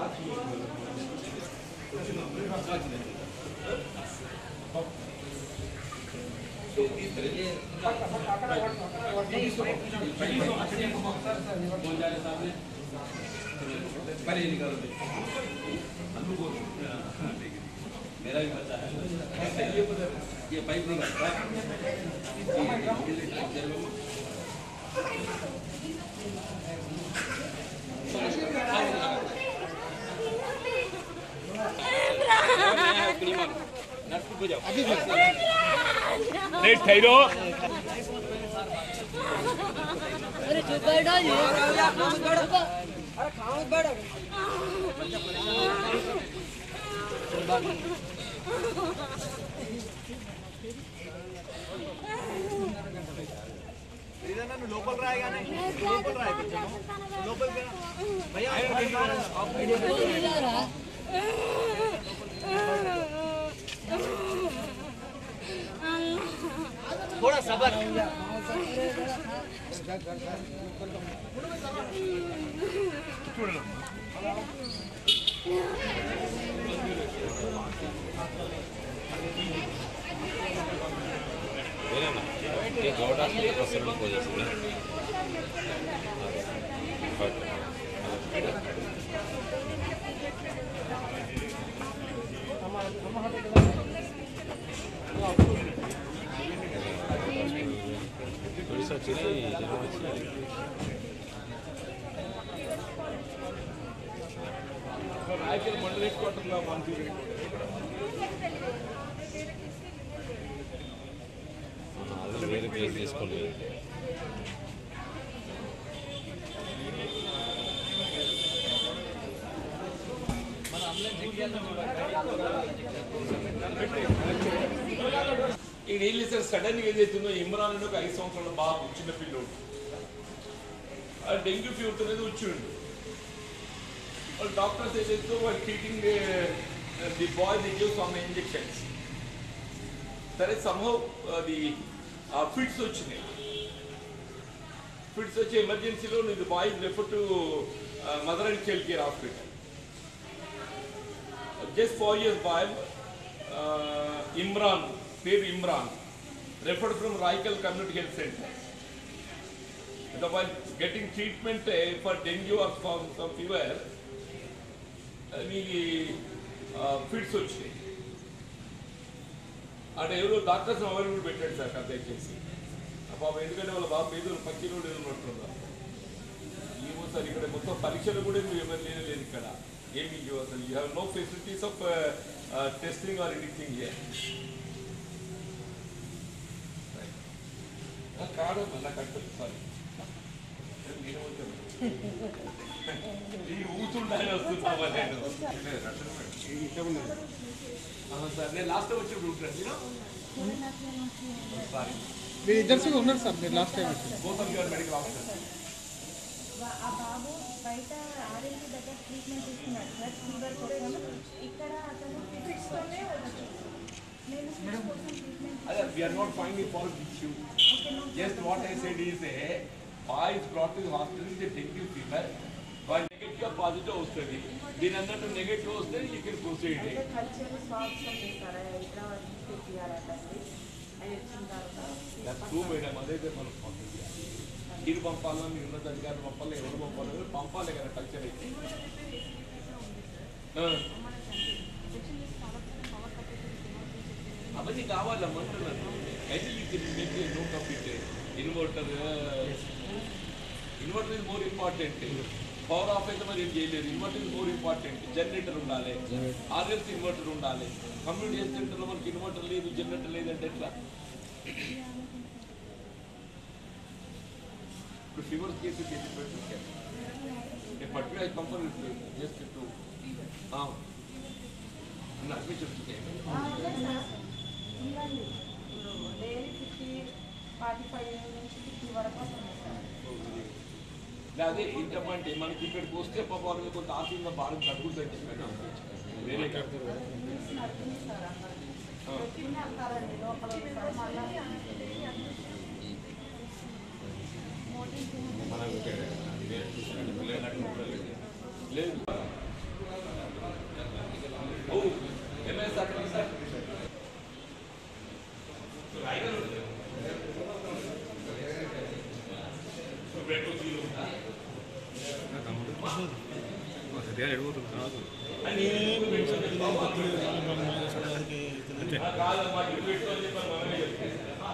मेरा भी बच्चा है ये पाइप नहीं करता नहीं ठहरो अरे जो बैठा जी రాయకల్ మండల హెడ్ క్వార్టర్లో వన్ జీరో అది వేరే ప్లేస్ తీసుకోలేదు ఇక్కడ ఏం లేదు సార్ సడన్ గా ఏదైతుందో ఇమ్రాన్ అని ఒక ఐదు సంవత్సరాల బాబు చిన్న పిల్లోడు ఆ డెంగ్యూ ఫీవర్ అనేది వచ్చిండు వాళ్ళు డాక్టర్స్ ఏదైతే వాళ్ళు treating the boy the give some injections సరే సంభవ్ అది ఫిట్స్ వచ్చినాయి ఫిట్స్ వచ్చి ఎమర్జెన్సీలో ఇది boy refer to mother and child care hospital just four years back, uh, Imran, Pir Imran, referred from Raikal Community Health Center. The while getting treatment uh, for dengue or for some fever, మీకు fits వచ్చినాయి అంటే ఎవరో doctors available పెట్టాడు sir కథ దయచేసి పాపం ఎందుకంటే వాళ్ళ బాబు మీద పచ్చి రోడ్డు ఉన్నట్టున్నారు ఏమో సార్ ఇక్కడ మొత్తం పరీక్షలు కూడా మీరు ఏమైనా లేదు లేదు ఇక్కడ ఏమి ఇవ్వ అసలు you have no facilities of testing or anything కాదు మళ్ళా కట్టదు సారీ ఈ ఊతుండాలి వస్తున్నావా నేను అవును సార్ నేను లాస్ట్ టైం వచ్చి ఉంటాను సారీ మీరు ఇద్దరు ఉన్నారు సార్ మీరు లాస్ట్ టైం వచ్చారు గౌతమ్ గారు మెడికల్ ఆఫీసర్ ఆ బాబు బయట ఆర్ఎంపీ దగ్గర ట్రీట్మెంట్ తీసుకున్నాడు సార్ ఫీవర్ కోసం ఇక్కడ అతను ఫిట్స్తోనే ఉండొచ్చు నేను ఫిట్స్ కోసం treatment Other, we are not finding fault with you. Just what I said is a boy is brought to the hospital with a dengue fever. While negative positive వస్తుంది దీని అన్నట్టు negative వస్తే యూ కెన్ ప్రొసీడ్ అంటే culture swabs చేస్తారా హైదరాబాద్ తీసుకెళ్ళాలంటే అది వచ్చిన తర్వాత two madam అదైతే మనం పంపించాలి మీరు పంపాలా మీ ఉన్నత అధికారులు పంపాలి ఎవరు పంపాలి పంపాలి కదా కల్చర్ అయితే ఆ. అవన్నీ కావాలమ్మా అంటున్నాను అయితే మీకు note of it inverter inverter is more important power off అయితే మరి ఏం చేయలేదు inverter is more important generator ఉండాలి ఆర్ఎల్స్ ఇన్వర్టర్ ఉండాలి కమ్యూనిటీ హెల్త్ సెంటర్లో మనకి ఇన్వర్టర్ లేదు జనరేటర్ లేదంటే ఎట్లా ఇప్పుడు ఫీవర్ కేసు కేసు పెట్టారు particular company just to admission ఉందండి డైలీ ఫిఫ్టీ ఫార్టీ ఫైవ్ నుంచి ఫిఫ్టీ వరకు వస్తుంది సార్ అదే ఏంటంటే మనకి ఇక్కడికి వస్తే పాపం కొంత ఆశయంగా బాగా తగ్గుతుంది చెప్పాను వేరే కడతారు నడుతుంది సార్ అందరికి పెట్టింది అంటారండి లోపల ఉంటారు మళ్ళీ లేదు కాదమ్మా ఇటు పెట్టు అని చెప్పి మనమే చెప్తాం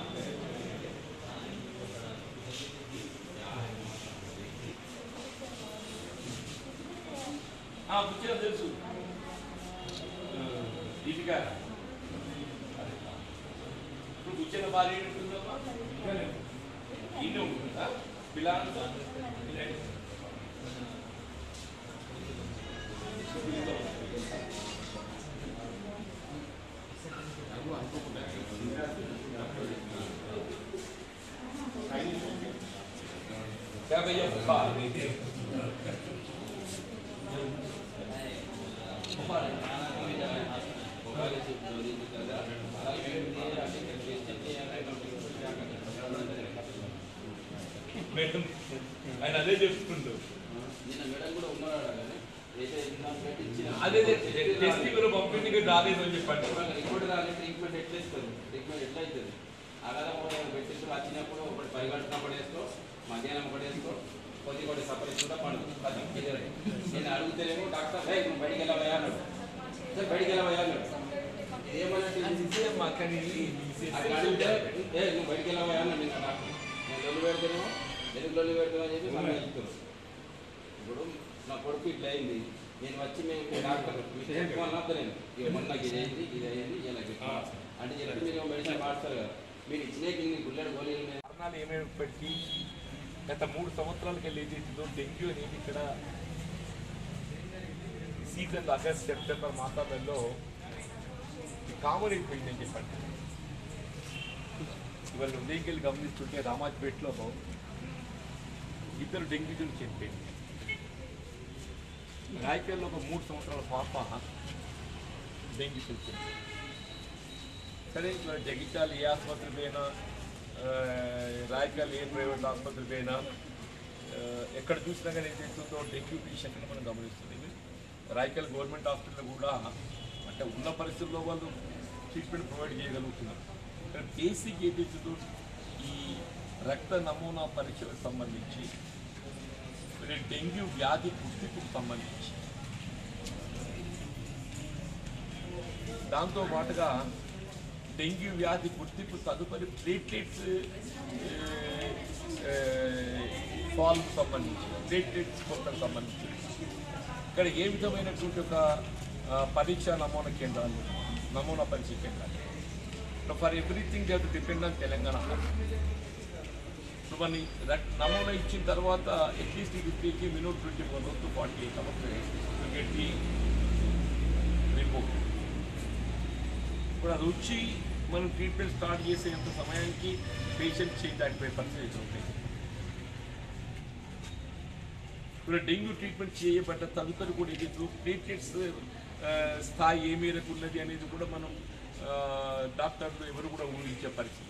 ఆ, కూర్చోని తెలుసు దీపిక ఇప్పుడు కూర్చున్న భార్య ఉంటుందమ్మా ఇన్ని ఉంటుందా పిల్లలతో क्या भैया बुखार మేడం ఆయన అదే చెప్తుండు నిన్న మేడం కూడా ఉన్నాడు కానీ ఏదో ఎగ్జామ్ పెట్టి ఇచ్చిన అదే టెస్ట్ మీరు పంపించి రాలేదు అని చెప్పండి రిపోర్ట్ రాని ట్రీట్మెంట్ ఎట్లా ఇస్తారు ట్రీట్మెంట్ ఎట్లా అవుతుంది అగల పెట్టేసి వచ్చినప్పుడు ఒకటి పై గంటనప్పుడు వేసుకో మధ్యాహ్నం ఒకటి వేసుకో కొద్ది కొద్ది సపరేట్ కూడా పండు కథం క్లియర్ నేను అడుగుతేనేమో డాక్టర్ "ఏయ్, నువ్వు బయటికి వెళ్ళవయ్యా అన్నాడు సార్ బయటికి వెళ్ళవయ్యా అన్నాడు ఇదేమన్నట్టు అక్కడ అడిగితే ఏ నువ్వు బయటికి వెళ్ళవయ్యా అన్నాడు ఇంకా డాక్టర్ నేను లొల్లి పెడితేనేమో ఎందుకు లొల్లి పెడతామని చెప్పి మనం చెప్తారు ఇప్పుడు నా కొడుకు ఇట్లా అయింది నేను వచ్చి మేము డాక్టర్ చెప్పాలన్నా నేను ఇక మొన్న నాకు ఇది అయింది ఇది అయింది ఇలా చెప్పి అంటే చెప్పి మీరు మెడిసిన్ వాడతారు కదా మీరు ఇచ్చినే కింద గుల్లెడు గోళీలు మీద కారణాలు ఏమైనప్పటికీ గత మూడు సంవత్సరాలకి వెళ్ళి ఏదైతుందో డెంగ్యూ అనేది ఇక్కడ సీజన్ ఆగస్ట్ సెప్టెంబర్ మాసాలలో కామన్ అయిపోయిందని చెప్పండి ఇవాళ ఉదయంకెళ్ళి గమనిస్తుంటే రామాజ్పేటలో ఇద్దరు డెంగ్యూ జ్వరం చనిపోయింది రాయపేటలో ఒక మూడు సంవత్సరాల పాప డెంగ్యూ చనిపోయింది సరే ఇవాళ జగిత్యాల ఏ ఆసుపత్రి పోయినా ఆ, రాయకల్ ఏ ప్రైవేట్ ఆసుపత్రి పోయినా ఆ, ఎక్కడ చూసినా కానీ ఏం చేస్తుందో డెంగ్యూ పేషెంట్ మనం గమనిస్తుంది రాయకల్ గవర్నమెంట్ హాస్పిటల్ కూడా అంటే ఉన్న పరిస్థితుల్లో వాళ్ళు ట్రీట్మెంట్ ప్రొవైడ్ చేయగలుగుతున్నారు కానీ బేసిక్ ఏం చేస్తుందో ఈ రక్త నమూనా పరీక్షలకు సంబంధించి మరి డెంగ్యూ వ్యాధి గుర్తింపుకు సంబంధించి దాంతో పాటుగా డెంగ్యూ వ్యాధి గుర్తింపు తదుపరి ప్లేట్లెట్స్ ఫాల్కు సంబంధించి ప్లేట్లెట్స్ కొత్తకు సంబంధించి ఇక్కడ ఏ విధమైనటువంటి ఒక ఆ, పరీక్ష నమూనా కేంద్రాలు నమూనా పరీక్ష కేంద్రాలు for everything they depend on Telangana ఇప్పుడు మన రక్- నమూనా ఇచ్చిన తర్వాత అట్లీస్ట్ ఇది taking minimum twenty four to forty eight hours to get the report ఇప్పుడు అది వచ్చి మనం ట్రీట్మెంట్ స్టార్ట్ చేసేంత సమయానికి పేషెంట్ చేంజ్ దాటిపోయే పరిస్థితి ఉంటాయి ఇప్పుడు డెంగ్యూ ట్రీట్మెంట్ చేయబడ్డ తదుపరి కూడా ఇది ప్లేట్లెట్స్ స్థాయి ఏ మేరకు ఉన్నది అనేది కూడా మనం ఆ, డాక్టర్లు ఎవరు కూడా ఊహించే పరిస్థితి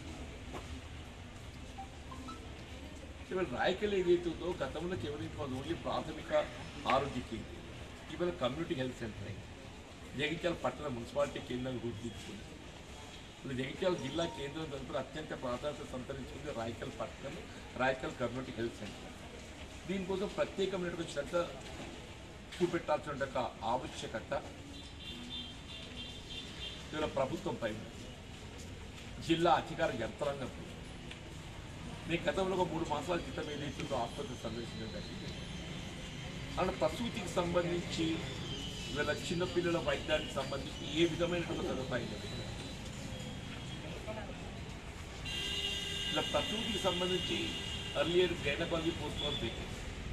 ఇవాళ రాయకల్ ఏదైతుందో గతంలో కేవలం మాది ఓన్లీ ప్రాథమిక ఆరోగ్య కేంద్రం ఇవాళ కమ్యూనిటీ హెల్త్ సెంటర్ అయింది జగిత్యాల పట్టణ మున్సిపాలిటీ కేంద్రాన్ని గుర్తించుకుంది ఇప్పుడు జగిత్యాల జిల్లా కేంద్రం తరపున అత్యంత ప్రాధాన్యత సంతరించుకుంది రాయకల్ పట్టణం రాయకల్ కమ్యూనిటీ హెల్త్ సెంటర్ దీనికోసం ప్రత్యేకమైనటువంటి శ్రద్ధ చూపెట్టాల్సిన ఒక ఆవశ్యకత ఇవాళ ప్రభుత్వం పైన జిల్లా అధికార యంత్రాంగం పైన. నేను గతంలో ఒక మూడు మాసాల క్రితం ఏదైతుందో ఆసుపత్రి సందర్శించడం జరిగింది అలా ప్రసూతికి సంబంధించి వీళ్ళ చిన్నపిల్లల వైద్యానికి సంబంధించి ఏ విధమైనటువంటి సదుపాయం లేదు ఇలా ప్రసూతికి సంబంధించి earlier gynaecology post was vacant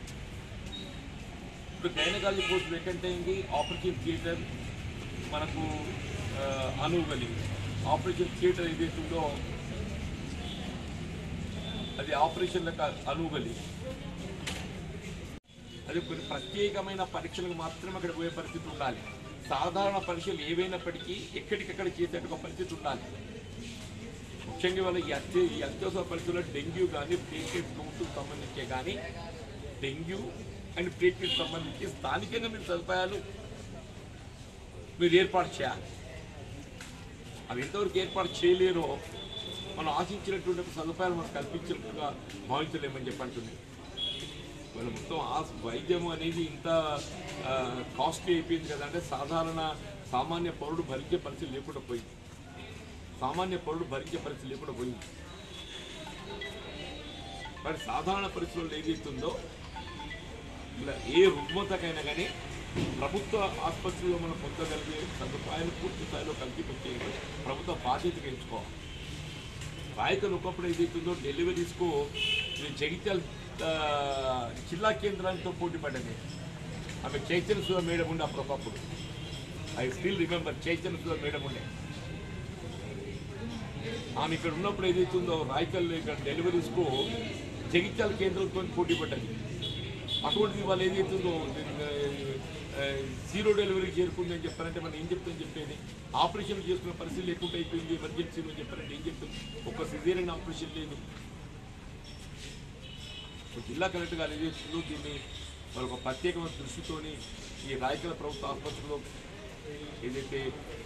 ఇప్పుడు గైనకాలజీ పోస్ట్ వేకెంట్ అయింది ఆపరేషన్ థియేటర్ మనకు ఆ, అనువుగలిగింది ఆపరేషన్ థియేటర్ ఏదైతుందో అది ఆపరేషన్లకు అనువుగలిగింది అది కొన్ని ప్రత్యేకమైన పరీక్షలకు మాత్రమే అక్కడ పోయే పరిస్థితి ఉండాలి సాధారణ పరీక్షలు ఏవైనప్పటికీ ఎక్కడికక్కడ చేసేట ఒక పరిస్థితి ఉండాలి ముఖ్యంగా వాళ్ళ ఈ అత్య ఈ అత్యవసర పరిస్థితుల్లో డెంగ్యూ కానీ ప్లేట్లెట్ కౌంట్కు సంబంధించే కానీ డెంగ్యూ అండ్ ప్లేట్లెట్ సంబంధించి స్థానికంగా మీరు సదుపాయాలు మీరు ఏర్పాటు చేయాలి అవి ఎంతవరకు ఏర్పాటు చేయలేరో మనం ఆశించినటువంటి సదుపాయాలు మనం కల్పించినట్టుగా భావించలేమని చెప్పి అంటుంది మన మొత్తం ఆ వైద్యం అనేది ఇంత కాస్ట్లీ అయిపోయింది కదా అంటే సాధారణ సామాన్య పౌరుడు భరించే పరిస్థితి లేకుండా పోయింది సామాన్య పౌరుడు భరించే పరిస్థితి లేకుండా పోయింది మరి సాధారణ పరిస్థితుల్లో ఏదైతుందో ఇలా ఏ రుగ్మతకైనా కానీ ప్రభుత్వ ఆసుపత్రిలో మనం పొందగలిగే సదుపాయాలు పూర్తి స్థాయిలో కల్పించే ప్రభుత్వ బాధ్యతగా ఎంచుకోవాలి రాయకలు ఒకప్పుడు ఏదైతుందో డెలివరీస్కు ఇది జగిత్యాల ఆ, జిల్లా కేంద్రాలతో పోటీ పడ్డది ఆమె చైతన్య సుధా మేడం ఉండే అప్పుడు ఒకప్పుడు I still remember Chaitanya Sudha madam ఉండే ఆమె ఇక్కడ ఉన్నప్పుడు ఏదైతుందో రాయకల్ ఇక్కడ డెలివరీస్కు జగిత్యాల కేంద్రంతో పోటీ పడ్డది అటువంటిది వాళ్ళు ఏదైతుందో ఆ, జీరో డెలివరీ చేరుకుందని చెప్పారంటే మనం ఏం చెప్తాం చెప్పేది ఆపరేషన్ చేసుకునే పరిస్థితి లేకుండా అయిపోయింది ఎమర్జెన్సీ అని చెప్పారంటే ఏం చెప్తాం ఒక సిజేరియన్ ఆపరేషన్ లేదు ఒక జిల్లా కలెక్టర్ గారు ఏదైతుందో దీన్ని మరి ఒక ప్రత్యేకమైన దృష్టితోని ఈ రాయకల ప్రభుత్వ ఆసుపత్రిలో ఏదైతే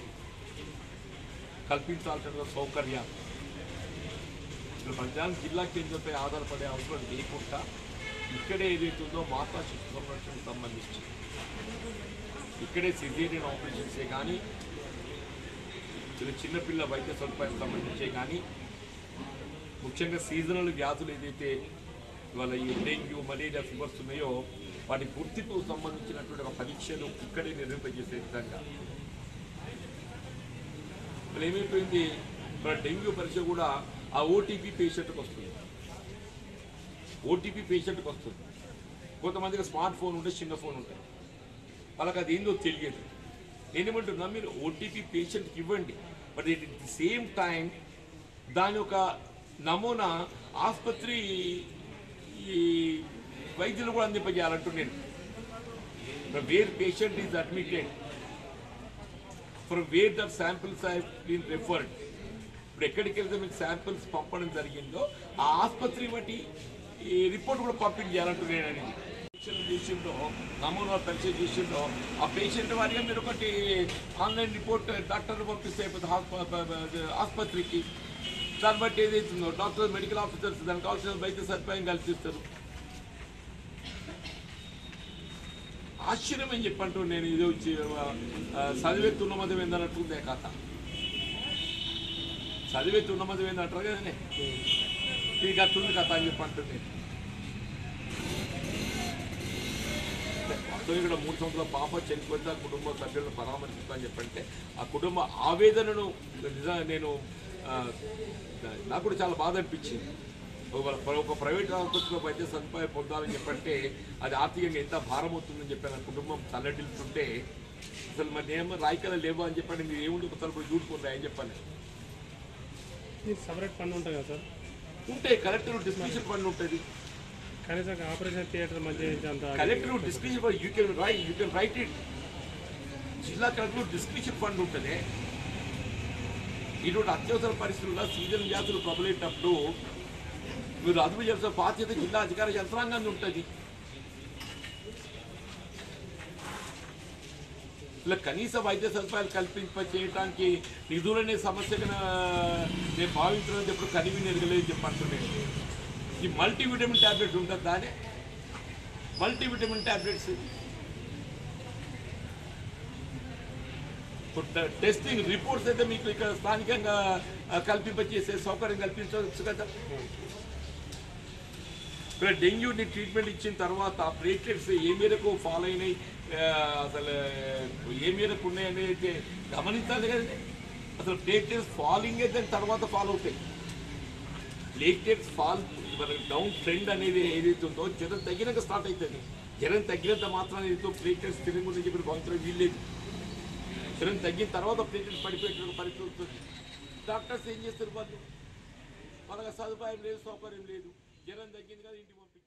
కల్పించాల్సిన సౌకర్యాలు ఇక్కడ ప్రజానికి జిల్లా కేంద్రంపై ఆధారపడే అవసరం లేకుండా ఇక్కడే ఏదైతే ఉందో మాతా శిశు సంరక్షణకు సంబంధించి ఇక్కడే సిజేరియన్ ఆపరేషన్సే కానీ చిన్న చిన్నపిల్ల వైద్య సదుపాయాలకు సంబంధించే కానీ ముఖ్యంగా సీజనల్ వ్యాధులు ఏదైతే ఇవాళ ఈ డెంగ్యూ మలేరియా ఫీవర్స్ ఉన్నాయో వాటి గుర్తింపుకు సంబంధించినటువంటి ఒక పరీక్షలు ఇక్కడే నిర్వహింపజేసే విధంగా ఇప్పుడు ఏమైపోయింది ఇక్కడ డెంగ్యూ పరీక్ష కూడా ఆ ఓటీపీ పేషెంట్కి వస్తుంది ఓటీపీ పేషెంట్కి వస్తుంది కొంతమందికి స్మార్ట్ ఫోన్ ఉంటే చిన్న ఫోన్ ఉంటుంది వాళ్ళకి అది ఏందో తెలియదు నేనేమంటున్నా మీరు ఓటీపీ పేషెంట్కి ఇవ్వండి but at the same time దాని యొక్క నమూనా ఆసుపత్రి ఈ వైద్యులు కూడా అందింపజేయాలంటున్నాను where patient is admitted from where the samples have been referred ఇప్పుడు ఎక్కడికి వెళ్తే మీకు శాంపిల్స్ పంపడం జరిగిందో ఆ ఆసుపత్రి బట్టి ఈ రిపోర్ట్ కూడా పంపిణీ చేయాలంటున్నాను పరీక్షలు చేసిందో నమూనా పరీక్ష చేసిందో ఆ పేషెంట్ వారిగా మీరు ఒకటి ఆన్లైన్ రిపోర్ట్ డాక్టర్లు పంపిస్తే అయిపోతుంది హాస్ప- ఆసుపత్రికి దాన్ని బట్టి ఏదైతుందో డాక్టర్ మెడికల్ ఆఫీసర్స్ దానికి కావాల్సిన వైద్య సదుపాయం కల్పిస్తారు ఆశ్చర్యం అని చెప్పంటూ నేను ఇది వచ్చి ఆ, చదివే తున్నమతం ఏందన్నట్టుందే కథ చదివే తున్నమతం ఏందంటారు కదనే ఇది అట్టుంది కథ అని చెప్పంటుంది మొత్తం ఇక్కడ మూడు సంవత్సరాల పాప చనిపోతే ఆ కుటుంబ సభ్యులను పరామర్శిస్తాను చెప్పంటే ఆ కుటుంబ ఆవేదనను నిజంగా నేను ఆ, నాకు కూడా చాలా బాధ అనిపించింది ఒక ఒక ప్రైవేట్ ఆసుపత్రిలో వైద్య సదుపాయం పొందాలని చెప్పంటే అది ఆర్థికంగా ఎంత భారం అవుతుందని చెప్పి నా కుటుంబం తల్లడిల్లుతుంటే అసలు మరి ఏమో రాయికల లేవా అని చెప్పండి మీరు ఏముంది ఒకసారి పోయి చూడుకుంటా అని చెప్పాను మీకు సపరేట్ ఫండ్ ఉంటుంది కదా సార్ ఉంటే కలెక్టర్ డిస్క్రిప్షన్ ఫండ్ ఉంటుంది కనీసం ఆపరేషన్ థియేటర్ మధ్య అంత collector description fund you can write you can write it జిల్లా కలెక్టర్ డిస్క్రిప్షన్ ఫండ్ ఉంటుంది ఇటువంటి అత్యవసర పరిస్థితుల్లో సీజన్ వ్యాధులు ప్రబలేటప్పుడు మీరు అదుపు చేసిన బాధ్యత జిల్లా అధికార యంత్రాంగాన్ని ఉంటుంది ఇలా కనీస వైద్య సదుపాయాలు కల్పింప చేయడానికి నిధులనే సమస్యగా నా- నేను భావించినది ఎప్పుడు కనివి నెరగలేదు చెప్పంటున్నాను ఈ మల్టీవిటమిన్ ట్యాబ్లెట్ ఉంటుంది దానే మల్టీవిటమిన్ ట్యాబ్లెట్స్ టెస్టింగ్ రిపోర్ట్స్ అయితే మీకు ఇక్కడ స్థానికంగా ఆ, కల్పింపచేసే సౌకర్యం కల్పించవచ్చు కదా ఇక్కడ డెంగ్యూని ట్రీట్మెంట్ ఇచ్చిన తర్వాత ప్లేట్లెట్స్ ఏ మేరకు ఫాలో అయినాయి ఆ, అసలు ఏ మేరకు ఉన్నాయి అనేది అయితే గమనించాలి కదండి అసలు ప్లేట్లెట్స్ ఫాలింగ్ అయితే తర్వాత ఫాలో అవుతాయి ప్లేట్లెట్స్ ఫాల్ డౌన్ ట్రెండ్ అనేది ఏదైతే ఉందో జ్వరం తగ్గినాక స్టార్ట్ అవుతుంది జ్వరం తగ్గినంత మాత్రం ఏదైతే ప్లేట్లెట్స్ తిరిగి ఉందని చెప్పి భావించడం వీల్లేదు జ్వరం తగ్గిన తర్వాత ప్లేట్లెట్స్ పడిపోయేట పరిస్థితి వస్తుంది డాక్టర్స్ ఏం చేస్తారు వాళ్ళు వాళ్ళకి సదుపాయం లేదు సౌకర్యం లేదు జ్వరం తగ్గింది కదా ఇంటికి పంపించారు